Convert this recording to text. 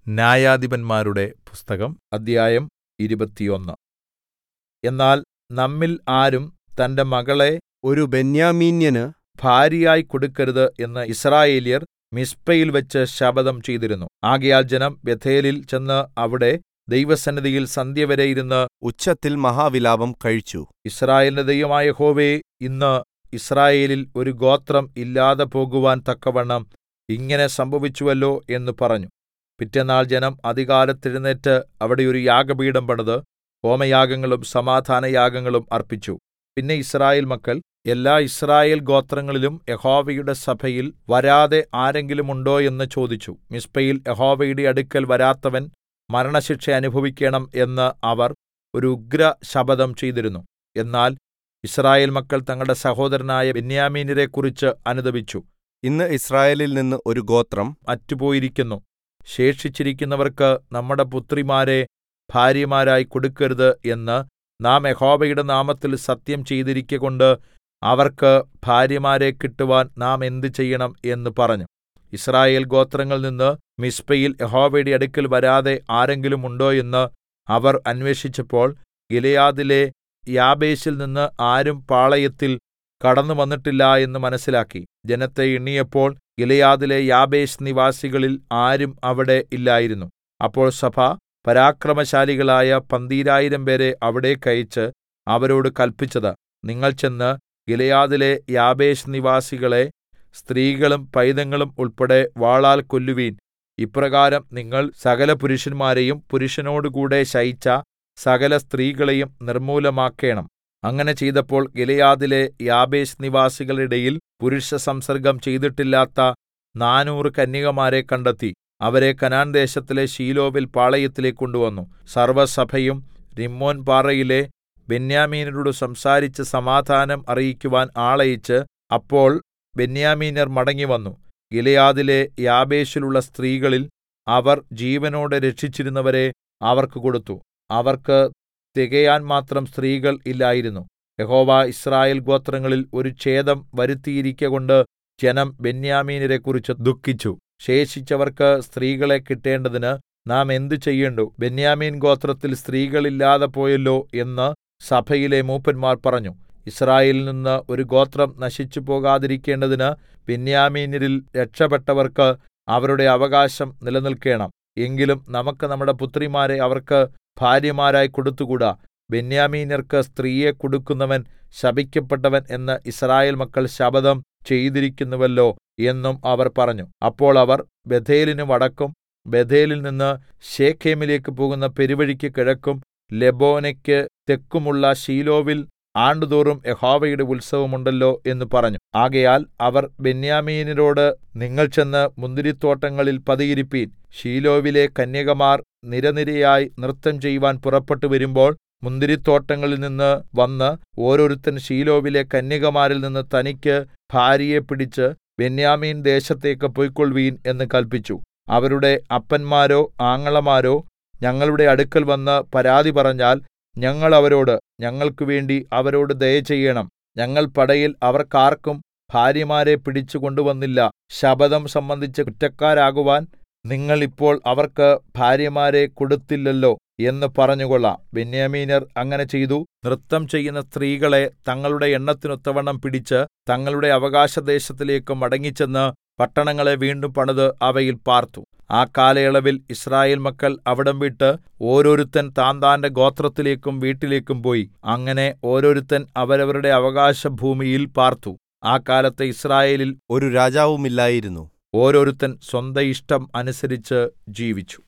ന്യായാധിപന്മാരുടെ പുസ്തകം അദ്ധ്യായം ഇരുപത്തിയൊന്ന് എന്നാൽ നമ്മിൽ ആരും തന്റെ മകളെ ഒരു ബെന്യാമീന്യന് ഭാര്യയായി കൊടുക്കരുത് എന്ന് യിസ്രായേല്യർ മിസ്പയിൽവെച്ച് ശപഥം ചെയ്തിരുന്നു ആകയാൽ ജനം ബേഥേലിൽ ചെന്ന് അവിടെ ദൈവസന്നിധിയിൽ സന്ധ്യവരെ ഇരുന്ന് ഉച്ചത്തിൽ മഹാവിലാപം കഴിച്ചു യിസ്രായേലിന്റെ ദൈവമായ യഹോവേ ഇന്ന് യിസ്രായേലിൽ ഒരു ഗോത്രം ഇല്ലാതെ പോകുവാൻ തക്കവണ്ണം ഇങ്ങനെ സംഭവിച്ചുവല്ലോ എന്ന് പറഞ്ഞു പിറ്റെന്നാൾ ജനം അതികാലത്ത് എഴുന്നേറ്റ് അവിടെ ഒരു യാഗപീഠം പണിത് ഹോമയാഗങ്ങളും സമാധാനയാഗങ്ങളും അർപ്പിച്ചു പിന്നെ യിസ്രായേൽ മക്കൾ എല്ലാ യിസ്രായേൽ ഗോത്രങ്ങളിലും യഹോവയുടെ സഭയിൽ വരാതെ ആരെങ്കിലും ഉണ്ടോ എന്ന് ചോദിച്ചു മിസ്പയിൽ യഹോവയുടെ അടുക്കൽ വരാത്തവൻ മരണശിക്ഷ അനുഭവിക്കേണം എന്ന് അവർ ഒരു ഉഗ്രശപഥം ചെയ്തിരുന്നു എന്നാൽ യിസ്രായേൽ മക്കൾ തങ്ങളുടെ സഹോദരനായ ബെന്യാമീന്യരെക്കുറിച്ച് അനുതപിച്ചു ഇന്ന് ഇസ്രായേലിൽ നിന്ന് ഒരു ഗോത്രം അറ്റുപോയിരിക്കുന്നു ശേഷിച്ചിരിക്കുന്നവർക്ക് നമ്മുടെ പുത്രിമാരെ ഭാര്യമാരായി കൊടുക്കരുത് എന്ന് നാം യഹോവയുടെ നാമത്തിൽ സത്യം ചെയ്തിരിക്കകൊണ്ട് അവർക്ക് ഭാര്യമാരെ കിട്ടുവാൻ നാം എന്ത് ചെയ്യണം എന്ന് പറഞ്ഞു യിസ്രായേൽ ഗോത്രങ്ങളിൽ നിന്ന് മിസ്പയിൽ യഹോവയുടെ അടുക്കൽ വരാതെ ആരെങ്കിലും ഉണ്ടോ എന്ന് അവർ അന്വേഷിച്ചപ്പോൾ ഗിലെയാദിലെ യാബേശിൽ നിന്ന് ആരും പാളയത്തിൽ കടന്നു വന്നിട്ടില്ല എന്ന് മനസ്സിലാക്കി ജനത്തെ എണ്ണിയപ്പോൾ ഗിലെയാദിലെ യാബേശ് നിവാസികളിൽ ആരും അവിടെ ഇല്ലായിരുന്നു അപ്പോൾ സഭ പരാക്രമശാലികളായ പന്തീരായിരം പേരെ അവിടേക്കയച്ച് അവരോട് കല്പിച്ചത് നിങ്ങൾ ചെന്ന് ഗിലെയാദിലെ യാബേശ് നിവാസികളെ സ്ത്രീകളും പൈതങ്ങളും ഉൾപ്പെടെ വാളാൽ കൊല്ലുവീൻ ഇപ്രകാരം നിങ്ങൾ സകല പുരുഷന്മാരെയും പുരുഷനോടുകൂടെ ശയിച്ച സകല സ്ത്രീകളെയും നിർമ്മൂലമാക്കേണം അങ്ങനെ ചെയ്തപ്പോൾ ഗിലെയാദിലെ യാബേശ് നിവാസികളുടെ ഇടയിൽ പുരുഷസംസർഗം ചെയ്തിട്ടില്ലാത്ത നാനൂറ് കന്യകമാരെ കണ്ടെത്തി അവരെ കനാൻ ദേശത്തിലെ ശീലോവിൽ പാളയത്തിലേക്ക് കൊണ്ടുവന്നു സർവ്വസഭയും റിമ്മോൻ പാറയിലെ ബെന്യാമീനരോട് സംസാരിച്ച് സമാധാനം അറിയിക്കുവാൻ ആളയച്ച് അപ്പോൾ ബെന്യാമീനർ മടങ്ങിവന്നു ഗിലെയാദിലെ യാബേശിലുള്ള സ്ത്രീകളിൽ അവർ ജീവനോടെ രക്ഷിച്ചിരുന്നവരെ അവർക്ക് കൊടുത്തു അവർക്ക് തികയാൻ മാത്രം സ്ത്രീകൾ ഇല്ലായിരുന്നു യഹോവ ഇസ്രായേൽ ഗോത്രങ്ങളിൽ ഒരു ഛേദം വരുത്തിയിരിക്കകൊണ്ട് ജനം ബെന്യാമീനരെക്കുറിച്ച് ദുഃഖിച്ചു ശേഷിച്ചവർക്ക് സ്ത്രീകളെ കിട്ടേണ്ടതിന് നാം എന്ത് ചെയ്യേണ്ടു ബെന്യാമീൻ ഗോത്രത്തിൽ സ്ത്രീകളില്ലാതെ പോയല്ലോ എന്ന് സഭയിലെ മൂപ്പന്മാർ പറഞ്ഞു ഇസ്രായേലിൽ നിന്ന് ഒരു ഗോത്രം നശിച്ചു പോകാതിരിക്കേണ്ടതിന് ബെന്യാമീന്യരിൽ രക്ഷപ്പെട്ടവർക്ക് അവരുടെ അവകാശം നിലനിൽക്കേണം എങ്കിലും നമുക്ക് നമ്മുടെ പുത്രിമാരെ അവർക്ക് ഭാര്യമാരായി കൊടുത്തുകൂടാ ബെന്യാമീന്യർക്ക് സ്ത്രീയെ കൊടുക്കുന്നവൻ ശപിക്കപ്പെട്ടവൻ എന്ന് ഇസ്രായേൽ മക്കൾ ശപഥം ചെയ്തിരിക്കുന്നുവല്ലോ എന്നും അവർ പറഞ്ഞു അപ്പോൾ അവർ ബഥേലിന് വടക്കും ബഥേലിൽ നിന്ന് ശേഖേമിലേക്ക് പോകുന്ന പെരുവഴിക്ക് കിഴക്കും ലെബോനയ്ക്ക് തെക്കുമുള്ള ശീലോവിൽ ആണ്ടുതോറും യഹോവയുടെ ഉത്സവമുണ്ടല്ലോ എന്ന് പറഞ്ഞു ആകയാൽ അവർ ബെന്യാമീനരോട് നിങ്ങൾ ചെന്ന് മുന്തിരിത്തോട്ടങ്ങളിൽ പതിയിരിപ്പീൻ ശീലോവിലെ കന്യകമാർ നിരനിരയായി നൃത്തം ചെയ്യുവാൻ പുറപ്പെട്ടു വരുമ്പോൾ മുന്തിരിത്തോട്ടങ്ങളിൽ നിന്ന് വന്ന് ഓരോരുത്തൻ ശീലോവിലെ കന്യകമാരിൽ നിന്ന് തനിക്ക് ഭാര്യയെ പിടിച്ച് ബെന്യാമീൻ ദേശത്തേക്ക് പൊയ്ക്കൊൾവീൻ എന്ന് കൽപ്പിച്ചു അവരുടെ അപ്പന്മാരോ ആങ്ങളമാരോ ഞങ്ങളുടെ അടുക്കൽ വന്ന് പരാതി പറഞ്ഞാൽ ഞങ്ങൾ അവരോട് ഞങ്ങൾക്ക് വേണ്ടി അവരോട് ദയ ചെയ്യണം ഞങ്ങൾ പടയിൽ അവർക്കാർക്കും ഭാര്യമാരെ പിടിച്ചു കൊണ്ടുവന്നില്ല ശപഥം സംബന്ധിച്ച് കുറ്റക്കാരാകുവാൻ നിങ്ങൾ ഇപ്പോൾ അവർക്ക് ഭാര്യമാരെ കൊടുത്തില്ലല്ലോ എന്ന് പറഞ്ഞുകൊള്ളാം ബെന്യാമീനർ അങ്ങനെ ചെയ്തു നൃത്തം ചെയ്യുന്ന സ്ത്രീകളെ തങ്ങളുടെ എണ്ണത്തിനൊത്തവണ്ണം പിടിച്ച് തങ്ങളുടെ അവകാശദേശത്തിലേക്ക് മടങ്ങിച്ചെന്ന് പട്ടണങ്ങളെ വീണ്ടും പണിത് അവയിൽ പാർത്തു ആ കാലയളവിൽ ഇസ്രായേൽ മക്കൾ അവിടം വിട്ട് ഓരോരുത്തൻ താന്താന്റെ ഗോത്രത്തിലേക്കും വീട്ടിലേക്കും പോയി അങ്ങനെ ഓരോരുത്തൻ അവരവരുടെ അവകാശഭൂമിയിൽ പാർത്തു ആ കാലത്ത് ഇസ്രായേലിൽ ഒരു രാജാവുമില്ലായിരുന്നു ഓരോരുത്തൻ സ്വന്ത ഇഷ്ടം അനുസരിച്ച് ജീവിച്ചു